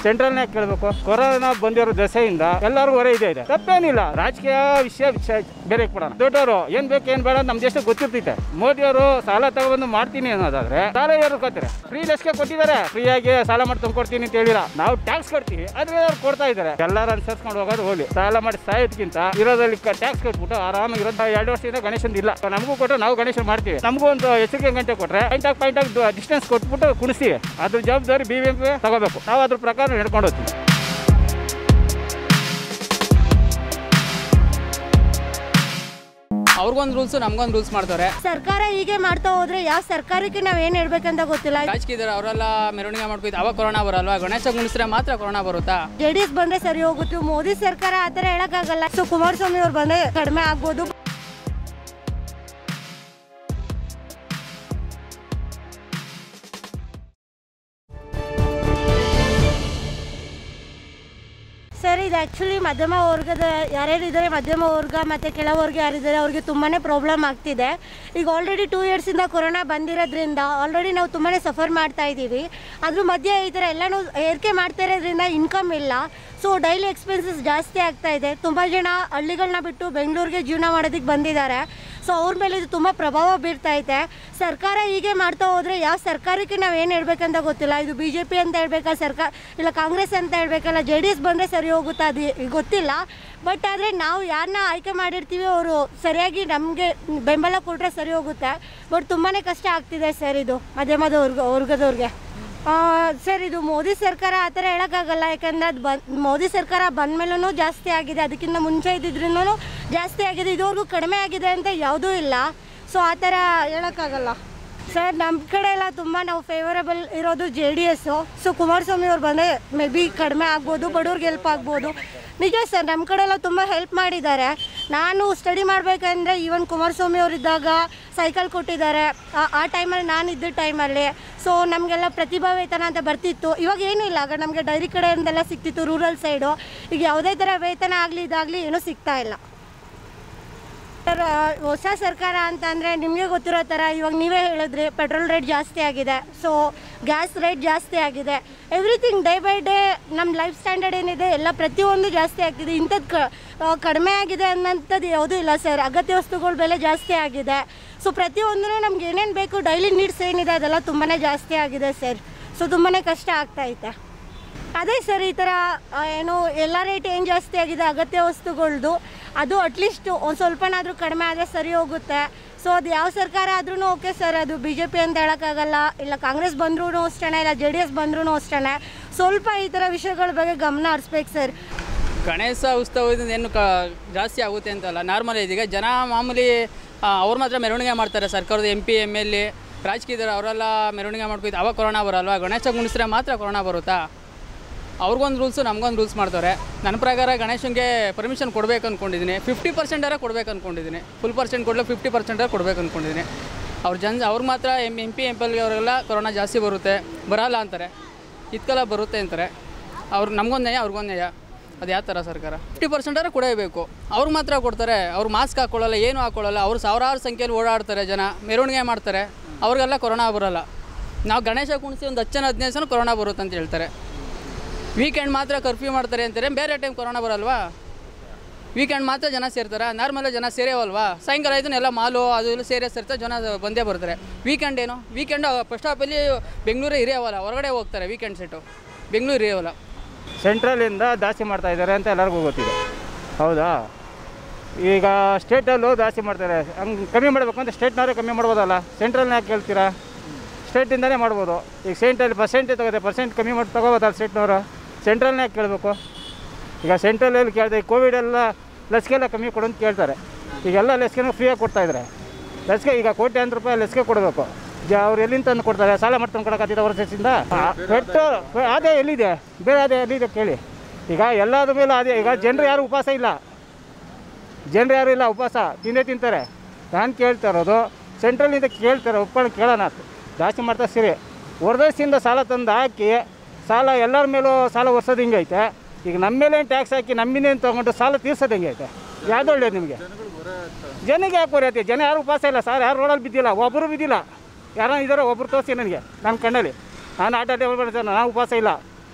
ಸೆಂಟ್ರಲ್ನಾಗ ಕೇಳಬೇಕು ಕೊರೋನಾ ಬಂದಿರೋ ದೆಸೆಯಿಂದ ಎಲ್ಲರೂ ಹೊರೆ ಇದೆ ಇದೆ ತಪ್ಪೇನಿಲ್ಲ ರಾಜಕೀಯ ವಿಷಯ ವಿಷಯ ಬೇರೆ ಕೊಡೋಣ ದೊಡ್ಡವರು ಏನ್ ಬೇಕು ಏನ್ ಬೇಡ ನಮ್ ದೇಶ ಗೊತ್ತಿರ್ತೈತೆ ಮೋದಿಯವರು ಸಾಲ ತಗೊಬಂದು ಮಾಡ್ತೀನಿ ಅನ್ನೋದಾದ್ರೆ ಸಾಲ ಯಾರು ಕೊಡ್ತಾರೆ ಫ್ರೀ ಲಸಿಕೆ ಕೊಟ್ಟಿದ್ದಾರೆ ಫ್ರೀ ಆಗಿ ಸಾಲ ಮಾಡಿ ತಂದ್ಕೊಡ್ತೀನಿ ಅಂತ ಹೇಳಿಲ್ಲ ನಾವು ಟ್ಯಾಕ್ಸ್ ಕಟ್ತೀವಿ ಆದ್ರೆ ಅವ್ರು ಕೊಡ್ತಾ ಇದ್ದಾರೆ ಎಲ್ಲರೂ ಅನುಸರಿಸ್ಕೊಂಡು ಹೋಗೋದು ಹೋಗ್ಲಿ ಸಾಲ ಮಾಡಿ ಸಾಯೋದಕ್ಕಿಂತ ಇರೋದ್ರಲ್ಲಿ ಟ್ಯಾಕ್ಸ್ ಕಟ್ಬಿಟ್ಟು ಆರಾಮಾಗಿ ಇರೋದು ಎರಡು ವರ್ಷದಿಂದ ಗಣೇಶನ್ ಇಲ್ಲ ನಮಗೂ ಕೊಟ್ಟು ನಾವು ಗಣೇಶನ್ ಮಾಡ್ತೀವಿ ನಮಗೂ ಒಂದು ಎಚ್ಚರಿಕೆ ಗಂಟೆ ಕೊಟ್ರೆ ಪಾಯಿಂಟ್ ಆಗಿ ಪಾಯಿಂಟ್ ಆಗಿ ಡಿಸ್ಟೆನ್ಸ್ ಕೊಟ್ಬಿಟ್ಟು ಕುಣಿಸ್ತೀವಿ ಅದ್ರ ಜವಾಬ್ದಾರಿ ಬಿ ಬಿ ಎಂ ಪಿ ತಗೋಬೇಕು ನಾವು ಅದ್ರ ಪ್ರಕಾರ ನಡ್ಕೊಂಡು ಹೋಗ್ತೀವಿ ಅವ್ರಿಗೊಂದು ರೂಲ್ಸು ನಮ್ಗೊಂದು ರೂಲ್ಸ್ ಮಾಡ್ತಾರೆ ಸರ್ಕಾರ ಹೀಗೆ ಮಾಡ್ತಾ ಹೋದ್ರೆ ಯಾವ ಸರ್ಕಾರಕ್ಕೆ ನಾವ್ ಏನ್ ಹೇಳ್ಬೇಕಂತ ಗೊತ್ತಿಲ್ಲ ರಾಜಕೀಯದವ್ರು ಅವರೆಲ್ಲ ಮೆರವಣಿಗೆ ಮಾಡ್ಕೊಯ್ತು ಅವಾಗ ಕೊರೋನಾ ಬರಲ್ವಾ ಗಣೇಶ ಗುಣಿಸಿದ್ರೆ ಮಾತ್ರ ಕೊರೋನಾ ಬರುತ್ತಾ ಜೆ ಡಿ ಎಸ್ ಬಂದ್ರೆ ಸರಿ ಹೋಗುತ್ತೆ ಮೋದಿ ಸರ್ಕಾರ ಆತರ ಹೇಳಕ್ಕಾಗಲ್ಲ ಸೊ ಕುಮಾರಸ್ವಾಮಿ ಅವ್ರು ಬಂದ್ರೆ ಕಡಿಮೆ ಆಗ್ಬೋದು ಸರ್ ಇದು ಆ್ಯಕ್ಚುಲಿ ಮಧ್ಯಮ ವರ್ಗದ ಯಾರ್ಯಾರಿದ್ದಾರೆ ಮಧ್ಯಮ ವರ್ಗ ಮತ್ತು ಕೆಳವರ್ಗ ಯಾರಿದ್ದಾರೆ ಅವ್ರಿಗೆ ತುಂಬಾ ಪ್ರಾಬ್ಲಮ್ ಆಗ್ತಿದೆ ಈಗ ಆಲ್ರೆಡಿ ಟೂ ಇಯರ್ಸಿಂದ ಕೊರೋನಾ ಬಂದಿರೋದ್ರಿಂದ ಆಲ್ರೆಡಿ ನಾವು ತುಂಬಾ ಸಫರ್ ಮಾಡ್ತಾ ಇದ್ದೀವಿ ಅದ್ರ ಮಧ್ಯೆ ಈ ಥರ ಎಲ್ಲನೂ ಏರಿಕೆ ಮಾಡ್ತಾ ಇರೋದ್ರಿಂದ ಇನ್ಕಮ್ ಇಲ್ಲ ಸೊ ಡೈಲಿ ಎಕ್ಸ್ಪೆನ್ಸಸ್ ಜಾಸ್ತಿ ಆಗ್ತಾ ಇದೆ ತುಂಬ ಜನ ಹಳ್ಳಿಗಳನ್ನ ಬಿಟ್ಟು ಬೆಂಗಳೂರಿಗೆ ಜೀವನ ಮಾಡೋದಕ್ಕೆ ಬಂದಿದ್ದಾರೆ ಸೊ ಅವ್ರ ಮೇಲೆ ಇದು ತುಂಬ ಪ್ರಭಾವ ಬೀರ್ತಾ ಐತೆ ಸರ್ಕಾರ ಹೀಗೆ ಮಾಡ್ತಾ ಹೋದರೆ ಯಾವ ಸರ್ಕಾರಕ್ಕೆ ನಾವು ಏನು ಹೇಳ್ಬೇಕಂತ ಗೊತ್ತಿಲ್ಲ ಇದು ಬಿ ಜೆ ಪಿ ಅಂತ ಹೇಳ್ಬೇಕಾ ಸರ್ಕಾರ ಇಲ್ಲ ಕಾಂಗ್ರೆಸ್ ಅಂತ ಹೇಳ್ಬೇಕಲ್ಲ ಜೆ ಡಿ ಎಸ್ ಬಂದರೆ ಸರಿ ಹೋಗುತ್ತಾ ಅದು ಗೊತ್ತಿಲ್ಲ ಬಟ್ ಆದರೆ ನಾವು ಯಾರನ್ನ ಆಯ್ಕೆ ಮಾಡಿರ್ತೀವಿ ಅವರು ಸರಿಯಾಗಿ ನಮಗೆ ಬೆಂಬಲ ಕೊಟ್ಟರೆ ಸರಿ ಹೋಗುತ್ತೆ ಬಟ್ ತುಂಬಾ ಕಷ್ಟ ಆಗ್ತಿದೆ ಸರ್ ಇದು ಮಧ್ಯಮದ ವರ್ಗ ವರ್ಗದವ್ರಿಗೆ ಆ, ಸರ್ ಇದು ಮೋದಿ ಸರ್ಕಾರ ಆ ಥರ ಹೇಳೋಕ್ಕಾಗಲ್ಲ ಯಾಕಂದರೆ ಅದು ಬಂದ್ ಮೋದಿ ಸರ್ಕಾರ ಬಂದ ಮೇಲೂ ಜಾಸ್ತಿ ಆಗಿದೆ ಅದಕ್ಕಿಂತ ಮುಂಚೆ ಇದ್ದಿದ್ರೂ ಜಾಸ್ತಿ ಆಗಿದೆ ಇದುವರೆಗೂ ಕಡಿಮೆ ಆಗಿದೆ ಅಂತ ಯಾವುದೂ ಇಲ್ಲ ಸೊ ಆ ಥರ ಹೇಳೋಕ್ಕಾಗಲ್ಲ ಸರ್ ನಮ್ಮ ಕಡೆ ಎಲ್ಲ ತುಂಬ ನಾವು ಫೇವರಬಲ್ ಇರೋದು J D S so Kumaraswamy ಅವ್ರು ಬಂದರೆ ಮೇ ಬಿ ಕಡಿಮೆ ಆಗ್ಬೋದು ಬಡವ್ರಿಗೆ ಹೆಲ್ಪ್ ಆಗ್ಬೋದು ನಿಜ ಸರ್ ನಮ್ಮ ಕಡೆ ಎಲ್ಲ ತುಂಬ ಹೆಲ್ಪ್ ಮಾಡಿದ್ದಾರೆ ನಾನು ಸ್ಟಡಿ ಮಾಡಬೇಕಂದ್ರೆ ಈವನ್ ಕುಮಾರಸ್ವಾಮಿ ಅವರಿದ್ದಾಗ ಸೈಕಲ್ ಕೊಟ್ಟಿದ್ದಾರೆ ಆ- ಆ ಟೈಮಲ್ಲಿ ನಾನು ಇದ್ದ ಟೈಮಲ್ಲಿ ಸೊ ನಮಗೆಲ್ಲ ಪ್ರತಿಭಾ ವೇತನ ಅಂತ ಬರ್ತಿತ್ತು ಇವಾಗ ಏನೂ ಇಲ್ಲ ಆಗ ನಮಗೆ ಡೈರಿ ಕಡೆಯಿಂದೆಲ್ಲ ಸಿಕ್ತಿತ್ತು ರೂರಲ್ ಸೈಡು ಈಗ ಯಾವುದೇ ಥರ ವೇತನ ಆಗಲಿ ಇದಾಗಲಿ ಏನೂ ಸಿಗ್ತಾ ಇಲ್ಲ ಸರ್ ಹೊಸ ಸರ್ಕಾರ ಅಂತ ಅಂದರೆ ನಿಮಗೆ ಗೊತ್ತಿರೋ ಥರ ಇವಾಗ ನೀವೇ ಹೇಳಿದ್ರಿ ಪೆಟ್ರೋಲ್ ರೇಟ್ ಜಾಸ್ತಿ ಆಗಿದೆ ಸೊ ಗ್ಯಾಸ್ ರೇಟ್ ಜಾಸ್ತಿ ಆಗಿದೆ ಎವ್ರಿಥಿಂಗ್ ಡೇ ಬೈ ಡೇ ನಮ್ಮ ಲೈಫ್ ಸ್ಟ್ಯಾಂಡರ್ಡ್ ಏನಿದೆ ಎಲ್ಲ ಪ್ರತಿಯೊಂದು ಜಾಸ್ತಿ ಆಗ್ತಿದೆ ಇಂಥದ್ದು ಕ ಆ, ಕಡಿಮೆ ಆಗಿದೆ ಅನ್ನೋಂಥದ್ದು ಯಾವುದೂ ಇಲ್ಲ ಸರ್ ಅಗತ್ಯ ವಸ್ತುಗಳ ಬೆಲೆ ಜಾಸ್ತಿ ಆಗಿದೆ ಸೊ ಪ್ರತಿಯೊಂದೂ ನಮ್ಗೆ ಏನೇನು ಬೇಕು ಡೈಲಿ ನೀಡ್ಸ್ ಏನಿದೆ ಅದೆಲ್ಲ ತುಂಬಾ ಜಾಸ್ತಿ ಆಗಿದೆ ಸರ್ ಸೊ ತುಂಬಾ ಕಷ್ಟ ಆಗ್ತೈತೆ ಅದೇ ಸರ್ ಈ ಥರ ಆ, ಏನು ಎಲ್ಲ ರೇಟ್ ಏನು ಜಾಸ್ತಿ ಆಗಿದೆ ಅಗತ್ಯ ವಸ್ತುಗಳ್ದು ಅದು ಅಟ್ಲೀಸ್ಟ್ ಒಂದು ಸ್ವಲ್ಪನಾದರೂ ಕಡಿಮೆ ಆದರೆ ಸರಿ ಹೋಗುತ್ತೆ ಸೊ ಅದು ಯಾವ ಸರ್ಕಾರ ಆದ್ರೂ ಓಕೆ ಸರ್ ಅದು ಬಿ ಜೆ ಪಿ ಅಂತ ಹೇಳೋಕ್ಕಾಗಲ್ಲ ಇಲ್ಲ ಕಾಂಗ್ರೆಸ್ ಬಂದ್ರೂ ಅಷ್ಟೇ ಇಲ್ಲ ಜೆ ಡಿ ಎಸ್ ಬಂದ್ರೂ ಅಷ್ಟೇ ಸ್ವಲ್ಪ ಈ ಥರ ವಿಷಯಗಳ ಬಗ್ಗೆ ಗಮನ ಹರಿಸ್ಬೇಕು ಸರ್ ಗಣೇಶ ಉತ್ಸವದಿಂದ ಏನು ಕ ಜಾಸ್ತಿ ಆಗುತ್ತೆ ಅಂತಲ್ಲ ನಾರ್ಮಲ್ ಇದೀಗ ಜನ ಮಾಮೂಲಿ ಆ, ಅವ್ರು ಮಾತ್ರ ಮೆರವಣಿಗೆ ಮಾಡ್ತಾರೆ ಸರ್ಕಾರದ M P M L A ರಾಜಕೀಯದವ್ರು ಅವರೆಲ್ಲ ಮೆರವಣಿಗೆ ಮಾಡ್ಕೊಯ್ತು ಅವಾಗ ಕೊರೋನಾ ಬರಲ್ವಾ ಗಣೇಶ ಗುಣಿಸಿದ್ರೆ ಮಾತ್ರ ಕೊರೋನಾ ಬರುತ್ತಾ ಅವ್ರಿಗೊಂದು ರೂಲ್ಸು ನಮ್ಗೊಂದು ರೂಲ್ಸ್ ಮಾಡ್ತಾರೆ ನನ್ನ ಪ್ರಕಾರ ಗಣೇಶನಿಗೆ ಪರ್ಮಿಷನ್ ಕೊಡಬೇಕು ಅಂದ್ಕೊಂಡಿದ್ದೀನಿ ಫಿಫ್ಟಿ ಪರ್ಸೆಂಟಾರ ಕೊಡ್ಬೇಕು ಅಂದ್ಕೊಂಡಿದ್ದೀನಿ ಫುಲ್ ಪರ್ಸೆಂಟ್ ಕೊಡಲು ಫಿಫ್ಟಿ ಪರ್ಸೆಂಟಾರ ಕೊಡಬೇಕು ಅಂದ್ಕೊಂಡಿದ್ದೀನಿ ಅವ್ರ ಜನ ಅವ್ರಿಗೆ ಮಾತ್ರ M M P M P ಎಲ್ಗೆ ಅವರೆಲ್ಲ ಕೊರೋನಾ ಜಾಸ್ತಿ ಬರುತ್ತೆ ಬರಲ್ಲ ಅಂತಾರೆ ಇದ್ಕೆಲ್ಲ ಬರುತ್ತೆ ಅಂತಾರೆ ಅವ್ರು ನಮ್ಗೊಂದು ನ್ಯಾಯ ಅವ್ರಿಗೊಂದು ನ್ಯಾಯ ಅದು ಯಾವ ಥರ ಸರ್ಕಾರ ಫಿಫ್ಟಿ ಪರ್ಸೆಂಟಾರ ಕೊಡಬೇಕು ಅವ್ರು ಮಾತ್ರ ಕೊಡ್ತಾರೆ ಅವ್ರು ಮಾಸ್ಕ್ ಹಾಕ್ಕೊಳ್ಳಲ್ಲ ಏನು ಹಾಕ್ಕೊಳ್ಳಲ್ಲ ಅವ್ರು ಸಾವಿರಾರು ಸಂಖ್ಯೆಯಲ್ಲಿ ಓಡಾಡ್ತಾರೆ ಜನ ಮೆರವಣಿಗೆ ಮಾಡ್ತಾರೆ ಅವ್ರಿಗೆಲ್ಲ ಕೊರೋನಾ ಬರೋಲ್ಲ ನಾವು ಗಣೇಶ ಕುಣಿಸಿ ಒಂದು ಹತ್ತು ಜನ ಹದಿನೈದು ಜನ ಕೊರೋನಾ ಬರುತ್ತೆ ಅಂತ ಹೇಳ್ತಾರೆ ವೀಕೆಂಡ್ ಮಾತ್ರ ಕರ್ಫ್ಯೂ ಮಾಡ್ತಾರೆ ಅಂತಾರೆ ಬೇರೆ ಟೈಮ್ ಕೊರೋನಾ ಬರಲ್ವಾ ವೀಕೆಂಡ್ ಮಾತ್ರ ಜನ ಸೇರ್ತಾರೆ ನಾರ್ಮಲ್ ಜನ ಸೇರೇವಲ್ವಾ ಸಾಯಂಕಾಲ ಇದನ್ನ ಎಲ್ಲ ಮಾಲು ಅದು ಎಲ್ಲ ಸೇರೇ ಸೇರ್ತಾರೆ ಜನ ಬಂದೇ ಬರ್ತಾರೆ ವೀಕೆಂಡ್ ಏನು ವೀಕೆಂಡ್ ಫಸ್ಟ್ ಹಾಫಲ್ಲಿ ಬೆಂಗಳೂರೇ ಇರಿಯವಲ್ಲ ಹೊರಗಡೆ ಹೋಗ್ತಾರೆ ವೀಕೆಂಡ್ ಸೆಟ್ಟು ಬೆಂಗಳೂರು ಇರಿಯವಲ್ಲ ಸೆಂಟ್ರಲಿಂದ ಜಾಸ್ತಿ ಮಾಡ್ತಾ ಇದ್ದಾರೆ ಅಂತ ಎಲ್ಲರಿಗೂ ಗೊತ್ತಿದೆ ಹೌದಾ ಈಗ ಸ್ಟೇಟಲ್ಲೂ ಜಾಸ್ತಿ ಮಾಡ್ತಾರೆ ಹಂಗೆ ಕಮ್ಮಿ ಮಾಡಬೇಕು ಅಂತ ಸ್ಟೇಟ್ನವರೇ ಕಮ್ಮಿ ಮಾಡ್ಬೋದಲ್ಲ ಸೆಂಟ್ರಲ್ನ ಯಾಕೆ ಕೇಳ್ತೀರಾ ಸ್ಟೇಟಿಂದನೇ ಮಾಡ್ಬೋದು ಈಗ ಸೆಂಟ್ರಲ್ಲಿ ಪರ್ಸೆಂಟ್ ತಗೋತೆ ಪರ್ಸೆಂಟ್ ಕಮ್ಮಿ ಮಾಡಿ ತಗೋಬೋದಲ್ಲ ಸ್ಟೇಟ್ನವರು ಸೆಂಟ್ರಲ್ನ ಯಾಕೆ ಕೇಳಬೇಕು ಈಗ ಸೆಂಟ್ರಲಲ್ಲಿ ಕೇಳಿದೆ ಕೋವಿಡ್ ಎಲ್ಲ ಲಸಿಕೆ ಎಲ್ಲ ಕಮ್ಮಿ ಕೊಡು ಅಂತ ಕೇಳ್ತಾರೆ ಈಗೆಲ್ಲ ಲಸಿಕೆನೂ ಫ್ರೀಯಾಗಿ ಕೊಡ್ತಾಯಿದ್ದಾರೆ ಲಸಿಕೆ ಈಗ ಕೋಟ್ಯಾಂತರ ರೂಪಾಯಿ ಲಸಿಕೆ ಕೊಡಬೇಕು ಜ ಅವ್ರು ಎಲ್ಲಿಂದ ತಂದು ಕೊಡ್ತಾರೆ ಸಾಲ ಮಾಡ್ಕೊಂಡು ಕೊಡೋಕ್ಕಾಗ್ತಿದ್ದ ವರ್ಷದಿಂದ ಪೆಟ್ರೋಲ್ ಅದೇ ಎಲ್ಲಿದೆ ಬೇರೆ ಅದೇ ಎಲ್ಲಿದೆ ಕೇಳಿ ಈಗ ಎಲ್ಲದ್ರ ಮೇಲೆ ಅದೇ ಈಗ ಜನರು ಯಾರು ಉಪವಾಸ ಇಲ್ಲ ಜನರು ಯಾರು ಇಲ್ಲ ಉಪವಾಸ ತಿಂದೇ ತಿಂತಾರೆ ನಾನು ಕೇಳ್ತಾ ಇರೋದು ಸೆಂಟ್ರಲ್ನಿಂದ ಕೇಳ್ತಾರೆ ಒಪ್ಕೊಂಡು ಕೇಳೋಣ ಅಂತ. ಜಾಸ್ತಿ ಮಾಡ್ತಾ ಸರಿ ಹೊರದೇಶದಿಂದ ಸಾಲ ತಂದು ಹಾಕಿ ಸಾಲ ಎಲ್ಲರ ಮೇಲೂ ಸಾಲ ಒರ್ಸೋದು ಹಿಂಗೈತೆ ಈಗ ನಮ್ಮ ಮೇಲೆ ಟ್ಯಾಕ್ಸ್ ಹಾಕಿ ನಮ್ಮಿಂದೇನು ತೊಗೊಂಡು ಸಾಲ ತೀರ್ಸೋದು ಹೆಂಗೈತೆ ಯಾವ್ದು ಒಳ್ಳೇದು ನಿಮಗೆ ಜನಕ್ಕೆ ಯಾಕೆ ಬರೆಯತ್ತೆ ಜನ ಯಾರು ಉಪವಾಸ ಇಲ್ಲ ಸರ್ ಯಾರು ರೋಡಲ್ಲಿ ಬಿದ್ದಿಲ್ಲ ಒಬ್ಬರು ಬಿದ್ದಿಲ್ಲ ಯಾರೋ ಇದ್ದಾರೋ ಒಬ್ರು ತೋರಿಸಿ ನನಗೆ ನನ್ನ ಕಣ್ಣಲ್ಲಿ ನಾನು ಆಟ ಟೇಬಲ್ ಬರ್ತಾನೆ ನಾನು ಉಪವಾಸ ಇಲ್ಲ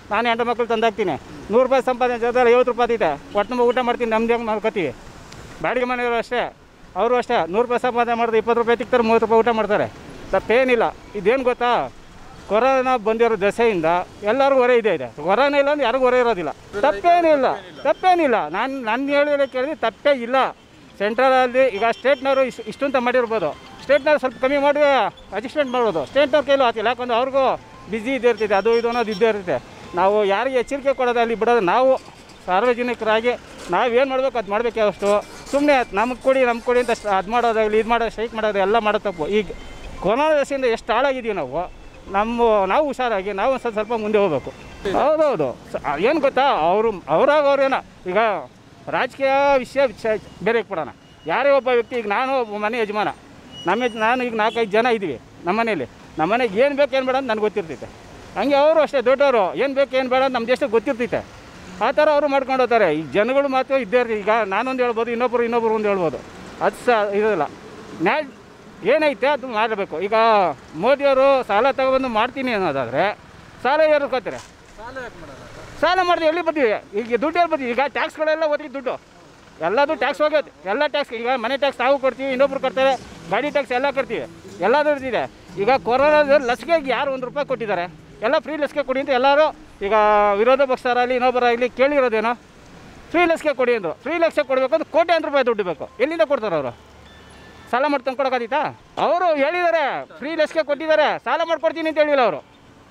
ನಾನು ಹೆಂಡ್ರ ಮಕ್ಕಳು ತಂದಾಕ್ತೀನಿ ನೂರು ರೂಪಾಯಿ ಸಂಪಾದನೆ ಜೊತೆ ಐವತ್ತು ರೂಪಾಯಿ ಐತೆ ಒಟ್ಟು ಊಟ ಮಾಡ್ತೀನಿ ನಮ್ದು ಹೆಂಗೆ ಮಾಡ್ಕೋತೀವಿ ಬಾಡಿಗೆ ಮನೆಯವರು ಅಷ್ಟೇ ಅವರು ಅಷ್ಟೇ ನೂರು ರೂಪಾಯಿ ಸಂಪಾದನೆ ಮಾಡಿದ್ರೆ ಇಪ್ಪತ್ತು ರೂಪಾಯಿ ತಿಕ್ತಾರೆ ಮೂವತ್ತು ರೂಪಾಯಿ ಊಟ ಮಾಡ್ತಾರೆ ತಪ್ಪೇನಿಲ್ಲ ಇದೇನು ಗೊತ್ತಾ ಕೊರೋನಾ ಬಂದಿರೋ ದಸೆಯಿಂದ ಎಲ್ಲರಿಗೂ ಹೊರೆ ಇದೆ ಇದೆ ಕೊರೋನಾ ಇಲ್ಲ ಅಂದ್ರೆ ಯಾರಿಗೂ ಹೊರೆ ಇರೋದಿಲ್ಲ ತಪ್ಪೇನಿಲ್ಲ ತಪ್ಪೇನಿಲ್ಲ ನಾನು ನನ್ನ ಹೇಳಿದ್ರೆ ಕೇಳಿದ್ರೆ ತಪ್ಪೇ ಇಲ್ಲ ಸೆಂಟ್ರಲಲ್ಲಿ ಈಗ ಸ್ಟೇಟ್ನವರು ಇಷ್ಟು ಇಷ್ಟು ಅಂತ ಮಾಡಿರ್ಬೋದು ಸ್ಟೇಟ್ನವ್ರು ಸ್ವಲ್ಪ ಕಮ್ಮಿ ಮಾಡಿ ಅಡ್ಜಸ್ಟ್ಮೆಂಟ್ ಮಾಡ್ಬೋದು ಸ್ಟೇಟ್ನವ್ರ ಕೈಲೂ ಆಗ್ತಿಲ್ಲ ಯಾಕಂದ್ರೆ ಅವ್ರಿಗೂ ಬ್ಯುಸಿ ಇದ್ದೇ ಇರ್ತಿದೆ ಅದು ಇದು ಅನ್ನೋದು ಇದ್ದೇ ಇರುತ್ತೆ ನಾವು ಯಾರಿಗೆ ಎಚ್ಚರಿಕೆ ಕೊಡೋದು ಅಲ್ಲಿ ಬಿಡೋದು ನಾವು ಸಾರ್ವಜನಿಕರಾಗಿ ನಾವೇನು ಮಾಡ್ಬೇಕು ಅದು ಮಾಡಬೇಕೆ ಅಷ್ಟು ಸುಮ್ಮನೆ ನಮಗೆ ಕೊಡಿ ನಮ್ಗೆ ಕೊಡಿ ಅಂತ ಅದು ಮಾಡೋದಾಗಲಿ ಇದು ಮಾಡೋದು ಸ್ಟ್ರೈಕ್ ಮಾಡೋದು ಎಲ್ಲ ಮಾಡೋ ತಪ್ಪು ಈಗ ಕೊರೋನಾ ದಶೆಯಿಂದ ಎಷ್ಟು ಹಾಳಾಗಿದ್ದೀವಿ ನಾವು ನಮ್ಮ ನಾವು ಹುಷಾರಾಗಿ ನಾವು ಒಂದು ಸ್ವಲ್ಪ ಸ್ವಲ್ಪ ಮುಂದೆ ಹೋಗ್ಬೇಕು ಹೌದೌದು ಏನು ಗೊತ್ತಾ ಅವರು ಅವ್ರಾಗ ಅವ್ರೇನೋ ಈಗ ರಾಜಕೀಯ ವಿಷಯ ವಿಷಯ ಬೇರೆ ಕೊಡೋಣ ಯಾರೇ ಒಬ್ಬ ವ್ಯಕ್ತಿ ಈಗ ನಾನು ಒಬ್ಬ ಮನೆ ಯಜಮಾನ ನಮ್ಮ ಯಜ- ನಾನು ಈಗ ನಾಲ್ಕೈದು ಜನ ಇದ್ದೀವಿ ನಮ್ಮ ಮನೇಲಿ ನಮ್ಮ ಮನೆಗೆ ಏನು ಬೇಕು ಏನು ಬೇಡ ಅಂತ ನನಗೆ ಗೊತ್ತಿರ್ತೈತೆ ಹಂಗೆ ಅವರು ಅಷ್ಟೇ ದೊಡ್ಡವರು ಏನು ಬೇಕು ಏನು ಬೇಡ ಅಂತ ನಮ್ಮ ದೇಶಕ್ಕೆ ಗೊತ್ತಿರ್ತೈತೆ ಆ ಥರ ಅವರು ಮಾಡ್ಕೊಂಡು ಹೋಗ್ತಾರೆ ಈಗ ಜನಗಳು ಮಾತ್ರ ಇದ್ದೇ ಇರ್ತೀವಿ ಈಗ ನಾನೊಂದು ಹೇಳ್ಬೋದು ಇನ್ನೊಬ್ಬರು ಇನ್ನೊಬ್ಬರು ಒಂದು ಹೇಳ್ಬೋದು ಅದು ಸಹ ಇರೋದಿಲ್ಲ ನ್ಯಾಯ ಏನೈತೆ ಅದು ಮಾಡಬೇಕು ಈಗ ಮೋದಿಯವರು ಸಾಲ ತಗೊಬಂದು ಮಾಡ್ತೀನಿ ಅನ್ನೋದಾದರೆ ಸಾಲ ಯಾರು ಕೊಡ್ತಾರೆ ಸಾಲ ಮಾಡಿದ್ರೆ ಎಲ್ಲಿ ಬರ್ತೀವಿ ಈಗ ದುಡ್ಡು ಎಲ್ಲಿ ಬರ್ತೀವಿ ಈಗ ಟ್ಯಾಕ್ಸ್ಗಳೆಲ್ಲ ಓದಿ ದುಡ್ಡು ಎಲ್ಲದು ಟ್ಯಾಕ್ಸ್ ಹೋಗುತ್ತೆ ಎಲ್ಲ ಟ್ಯಾಕ್ಸ್ ಈಗ ಮನೆ ಟ್ಯಾಕ್ಸ್ ನಾವು ಕೊಡ್ತೀವಿ ಇನ್ನೊಬ್ರು ಕೊಡ್ತಾರೆ ಗಾಡಿ ಟ್ಯಾಕ್ಸ್ ಎಲ್ಲ ಕೊಡ್ತೀವಿ ಎಲ್ಲದೂ ಇದೆ ಈಗ ಕೊರೋನಾದ ಲಸಿಕೆಗೆ ಯಾರು ಒಂದು ರೂಪಾಯಿ ಕೊಟ್ಟಿದ್ದಾರೆ ಎಲ್ಲ ಫ್ರೀ ಲಸಿಕೆ ಕೊಡಿ ಅಂತ ಎಲ್ಲರೂ ಈಗ ವಿರೋಧ ಪಕ್ಷರಾಗಲಿ ಇನ್ನೊಬ್ಬರಾಗಲಿ ಕೇಳಿರೋದೇನೋ ಫ್ರೀ ಲಸಿಕೆ ಕೊಡಿ ಅಂದರು ಫ್ರೀ ಲಸಿಕೆ ಕೊಡಬೇಕು ಅಂದ್ರೆ ಕೋಟ್ಯಾಂತರ ರೂಪಾಯಿ ದುಡ್ಡು ಬೇಕು ಎಲ್ಲಿಂದ ಕೊಡ್ತಾರೆ ಅವರು ಸಾಲ ಮಾಡಿ ತಂದ್ಕೊಡೋಕ್ಕಾದೀತಾ ಅವರು ಹೇಳಿದ್ದಾರೆ ಫ್ರೀ ಲಸಿಕೆ ಕೊಟ್ಟಿದ್ದಾರೆ ಸಾಲ ಮಾಡ್ಕೊಡ್ತೀನಿ ಅಂತ ಹೇಳಿಲ್ಲ ಅವರು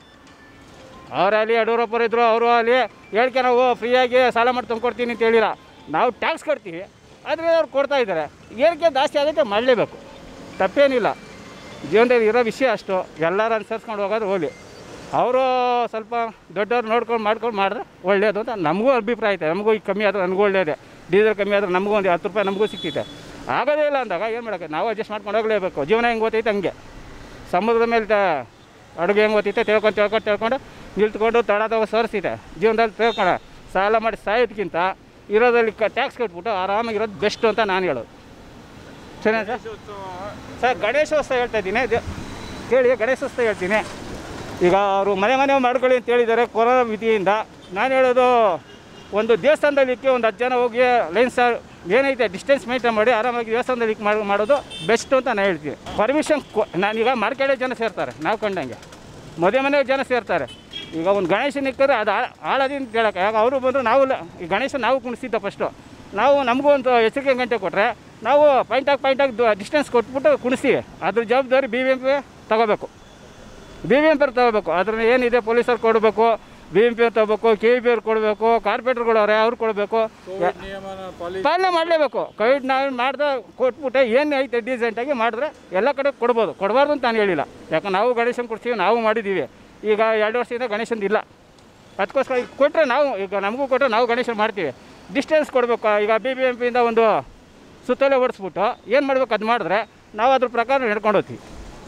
ಅವರಲ್ಲಿ ಯಡಿಯೂರಪ್ಪರು ಇದ್ದರು ಅವರು ಅಲ್ಲಿ ಹೇಳ್ಕೆ ನಾವು ಫ್ರೀಯಾಗಿ ಸಾಲ ಮಾಡಿ ತಂದ್ಕೊಡ್ತೀನಿ ಅಂತ ಹೇಳಿಲ್ಲ ನಾವು ಟ್ಯಾಕ್ಸ್ ಕಟ್ತೀವಿ ಆದರೆ ಅವ್ರು ಕೊಡ್ತಾ ಇದ್ದಾರೆ ಏರಿಕೆ ಜಾಸ್ತಿ ಆಗುತ್ತೆ ಮಾಡಲೇಬೇಕು ತಪ್ಪೇನಿಲ್ಲ ಜೀವನದಲ್ಲಿ ಇರೋ ವಿಷಯ ಅಷ್ಟು ಎಲ್ಲರೂ ಅನುಸರಿಸ್ಕೊಂಡು ಹೋಗೋದು ಹೋಗಲಿ ಅವರು ಸ್ವಲ್ಪ ದೊಡ್ಡವ್ರು ನೋಡ್ಕೊಂಡು ಮಾಡ್ಕೊಂಡು ಮಾಡಿದ್ರೆ ಒಳ್ಳೆಯದು ಅಂತ ನಮಗೂ ಅಭಿಪ್ರಾಯ ಐತೆ ನಮಗೂ ಈಗ ಕಮ್ಮಿ ಆದರೆ ನನಗೂ ಒಳ್ಳೆಯದೇ ಡೀಸೆಲ್ ಕಮ್ಮಿ ಆದರೆ ನಮಗೂ ಒಂದು ಹತ್ತು ರೂಪಾಯಿ ನಮಗೂ ಸಿಗ್ತೈತೆ ಆಗೋದೇ ಇಲ್ಲ ಅಂದಾಗ ಏನು ಮಾಡೋಕ್ಕೆ ನಾವು ಅಡ್ಜಸ್ಟ್ ಮಾಡ್ಕೊಂಡು ಹೋಗಲೇಬೇಕು ಜೀವನ ಹೆಂಗೆ ಓದೈತೆ ಹಂಗೆ ಸಮುದ್ರದ ಮೇಲೆ ತ- ಅಡುಗೆ ಹೆಂಗೆ ಓದ್ತೈತೆ ತಿಳ್ಕೊಂಡು ತಿಳ್ಕೊಂಡು ತಿಳ್ಕೊಂಡು ನಿಲ್ತ್ಕೊಂಡು ತಡದಾಗ ಸರಿಸಿದೆ ಜೀವನದಲ್ಲಿ ತಿಳ್ಕೊಂಡು ಸಾಲ ಮಾಡಿ ಸಾಯೋದಕ್ಕಿಂತ ಇರೋದ್ರಲ್ಲಿ ಕ ಟ್ಯಾಕ್ಸ್ ಕಟ್ಬಿಟ್ಟು ಆರಾಮಾಗಿರೋದು ಬೆಸ್ಟು ಅಂತ ನಾನು ಹೇಳೋದು ಸರಿನಾ ಸರ್ ಸರ್ ಗಣೇಶೋತ್ಸವ ಹೇಳ್ತಾ ಇದ್ದೀನಿ ದೇ- ಕೇಳಿ ಗಣೇಶೋತ್ಸವ ಹೇಳ್ತೀನಿ ಈಗ ಅವರು ಮನೆ ಮನೆ ಮಾಡ್ಕೊಳ್ಳಿ ಅಂತ ಹೇಳಿದ್ದಾರೆ ಕೊರೋನಾ ವಿಧಿಯಿಂದ ನಾನು ಹೇಳೋದು ಒಂದು ದೇವಸ್ಥಾನದಲ್ಲಿ ಇಕ್ಕಿ ಒಂದು ಹತ್ತು ಜನ ಹೋಗಿ ಲೈನ್ ಸರ್ ಏನೈತೆ ಡಿಸ್ಟೆನ್ಸ್ ಮೇಂಟೈನ್ ಮಾಡಿ ಆರಾಮಾಗಿ ದೇವಸ್ಥಾನದಲ್ಲಿ ಇಕ್ಕಿ ಮಾಡಿ ಮಾಡೋದು ಬೆಸ್ಟ್ ಅಂತ ನಾನು ಹೇಳ್ತೀನಿ ಪರ್ಮಿಷನ್ ಕೊ ನಾನೀಗ ಮಾರ್ಕೆಟೇ ಜನ ಸೇರ್ತಾರೆ ನಾವು ಕಂಡಂಗೆ ಮದುವೆ ಮನೆಗೆ ಜನ ಸೇರ್ತಾರೆ ಈಗ ಒಂದು ಗಣೇಶನ ಇಕ್ಕಿದ್ರೆ ಅದು ಆಳದಿ ಅಂತ ಹೇಳಕ್ಕೆ ಯಾಕೆ ಅವರು ಬಂದರು ನಾವು ಲ- ಈ ಗಣೇಶ ನಾವು ಕುಣಿಸಿದ್ದ ಫಸ್ಟು ನಾವು ನಮಗೂ ಒಂದು ಎಚ್ಚರಿಕೆ ಗಂಟೆ ಕೊಟ್ಟರೆ ನಾವು ಪಾಯಿಂಟಾಗಿ ಪಾಯಿಂಟಾಗಿ ಡಿಸ್ಟೆನ್ಸ್ ಕೊಟ್ಬಿಟ್ಟು ಕುಣಿಸ್ತೀವಿ ಅದ್ರ ಜವಾಬ್ದಾರಿ ಬಿ ಬಿ ಎಂ ಪಿ ತಗೋಬೇಕು ಬಿ ಬಿ ಎಂ ಪಿ ತಗೋಬೇಕು ಅದ್ರ ಏನಿದೆ ಪೊಲೀಸರು ಕೊಡಬೇಕು ಬಿ ಎಂ ಪಿ ತಗೋಬೇಕು ಕೆ ವಿ ಪಿ ಅವ್ರು ಕೊಡಬೇಕು ಕಾರ್ಪೊರೇಟರ್ಗಳವ್ರೆ ಅವ್ರು ಕೊಡಬೇಕು ಪಾಲನೆ ಮಾಡಲೇಬೇಕು ಕೋವಿಡ್ ನಾವು ಮಾಡ್ದೆ ಕೊಟ್ಬಿಟ್ಟೆ ಏನು ಐತೆ ಡೀಸೆಂಟಾಗಿ ಮಾಡಿದ್ರೆ ಎಲ್ಲ ಕಡೆ ಕೊಡ್ಬೋದು ಕೊಡಬಾರ್ದು ಅಂತ ನಾನು ಹೇಳಿಲ್ಲ ಯಾಕಂದ್ರೆ ನಾವು ಗಣೇಶನ ಕೊಡ್ತೀವಿ ನಾವು ಮಾಡಿದ್ದೀವಿ ಈಗ ಎರಡು ವರ್ಷದಿಂದ ಗಣೇಶಂದು ಇಲ್ಲ ಅದಕ್ಕೋಸ್ಕರ ಈಗ ಕೊಟ್ಟರೆ ನಾವು ಈಗ ನಮಗೂ ಕೊಟ್ಟರೆ ನಾವು ಗಣೇಶನ ಮಾಡ್ತೀವಿ ಡಿಸ್ಟೆನ್ಸ್ ಕೊಡಬೇಕು ಈಗ ಬಿ ಬಿ ಎಂ ಪಿಯಿಂದ ಒಂದು ಸುತ್ತಲೇ ಓಡಿಸ್ಬಿಟ್ಟು ಏನು ಮಾಡ್ಬೇಕು ಅದು ಮಾಡಿದ್ರೆ ನಾವು ಅದ್ರ ಪ್ರಕಾರ ನಡ್ಕೊಂಡು ಹೋಗ್ತೀವಿ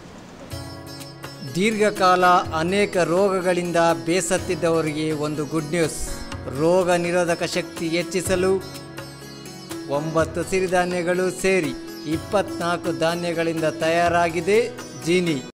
ದೀರ್ಘಕಾಲ ಅನೇಕ ರೋಗಗಳಿಂದ ಬೇಸತ್ತಿದ್ದವರಿಗೆ ಒಂದು ಗುಡ್ ನ್ಯೂಸ್ ರೋಗ ನಿರೋಧಕ ಶಕ್ತಿ ಹೆಚ್ಚಿಸಲು ಒಂಬತ್ತು ಸಿರಿಧಾನ್ಯಗಳು ಸೇರಿ ಇಪ್ಪತ್ನಾಲ್ಕು ಧಾನ್ಯಗಳಿಂದ ತಯಾರಾಗಿದೆ ಜೀನಿ